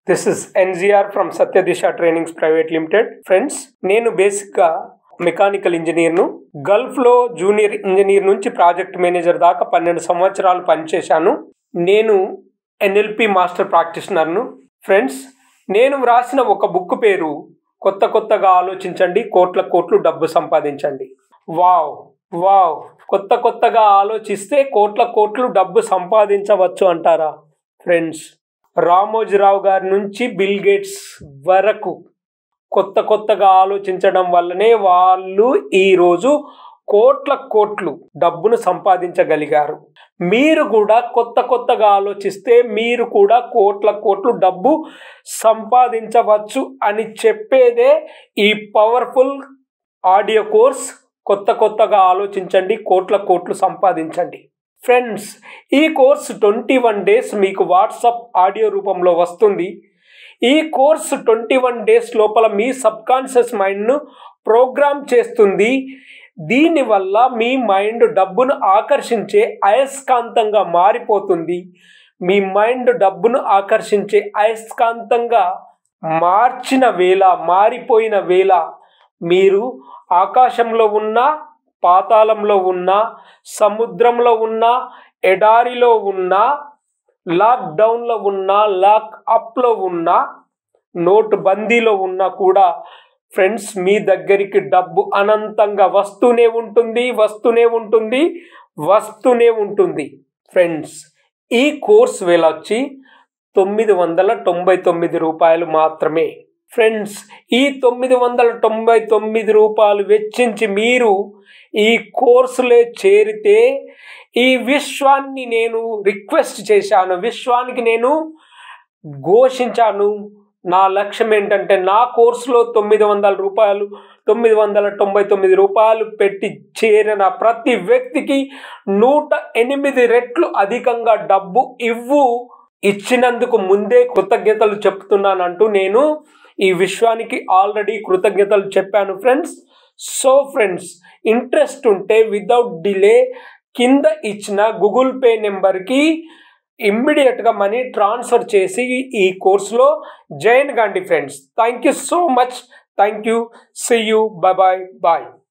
this is NGR from Satyadisha trainings private limited friends నేను బేసిక్గా mechanical ఇంజనీర్ను గల్ఫ్లో జూనియర్ ఇంజనీర్ నుంచి ప్రాజెక్ట్ మేనేజర్ దాకా పన్నెండు సంవత్సరాలు పనిచేశాను నేను ఎన్ఎల్పి మాస్టర్ ప్రాక్టీషనర్ను ఫ్రెండ్స్ నేను వ్రాసిన ఒక బుక్ పేరు కొత్త కొత్తగా ఆలోచించండి కోట్ల కోట్లు డబ్బు సంపాదించండి వావ్ వావ్ కొత్త కొత్తగా ఆలోచిస్తే కోట్ల కోట్లు డబ్బు సంపాదించవచ్చు అంటారా ఫ్రెండ్స్ రామోజీరావు గారి నుంచి బిల్ గేట్స్ వరకు కొత్త కొత్తగా ఆలోచించడం వల్లనే వాళ్ళు ఈరోజు కోట్ల కోట్లు డబ్బును సంపాదించగలిగారు మీరు కూడా కొత్త కొత్తగా ఆలోచిస్తే మీరు కూడా కోట్ల కోట్లు డబ్బు సంపాదించవచ్చు అని చెప్పేదే ఈ పవర్ఫుల్ ఆడియో కోర్స్ కొత్త కొత్తగా ఆలోచించండి కోట్ల కోట్లు సంపాదించండి ఫ్రెండ్స్ ఈ కోర్స్ ట్వంటీ వన్ డేస్ మీకు వాట్సాప్ ఆడియో రూపంలో వస్తుంది ఈ కోర్స్ ట్వంటీ వన్ డేస్ లోపల మీ సబ్కాన్షియస్ మైండ్ను ప్రోగ్రామ్ చేస్తుంది దీనివల్ల మీ మైండ్ డబ్బును ఆకర్షించే అయస్కాంతంగా మారిపోతుంది మీ మైండ్ డబ్బును ఆకర్షించే అయస్కాంతంగా మార్చిన వేళ మారిపోయిన వేళ మీరు ఆకాశంలో ఉన్న పాతాళంలో ఉన్న సముద్రంలో ఉన్న ఎడారిలో ఉన్న లాక్డౌన్లో ఉన్న లాక్ అప్లో ఉన్న నోటు బందీలో ఉన్నా కూడా ఫ్రెండ్స్ మీ దగ్గరికి డబ్బు అనంతంగా వస్తూనే ఉంటుంది వస్తూనే ఉంటుంది వస్తూనే ఉంటుంది ఫ్రెండ్స్ ఈ కోర్స్ వేళ వచ్చి తొమ్మిది వందల తొంభై తొమ్మిది రూపాయలు మాత్రమే ఫ్రెండ్స్ ఈ తొమ్మిది వందల తొంభై తొమ్మిది రూపాయలు వెచ్చించి మీరు ఈ కోర్సులో చేరితే ఈ విశ్వాన్ని నేను రిక్వెస్ట్ చేశాను విశ్వానికి నేను ఘోషించాను నా లక్ష్యం ఏంటంటే నా కోర్సులో తొమ్మిది వందల రూపాయలు తొమ్మిది వందల తొంభై తొమ్మిది రూపాయలు పెట్టి చేరిన ప్రతి వ్యక్తికి నూట ఎనిమిది రెట్లు అధికంగా డబ్బు ఇవ్వు ఇచ్చినందుకు ముందే కృతజ్ఞతలు చెప్తున్నానంటూ నేను ఈ విశ్వానికి ఆల్రెడీ కృతజ్ఞతలు చెప్పాను ఫ్రెండ్స్ సో ఫ్రెండ్స్ ఇంట్రెస్ట్ ఉంటే వితౌట్ డిలే కింద ఇచ్చిన గూగుల్ పే నెంబర్కి ఇమ్మీడియట్గా మనీ ట్రాన్స్ఫర్ చేసి ఈ కోర్సులో జాయిన్ కండి friends thank you so much thank you see you bye bye bye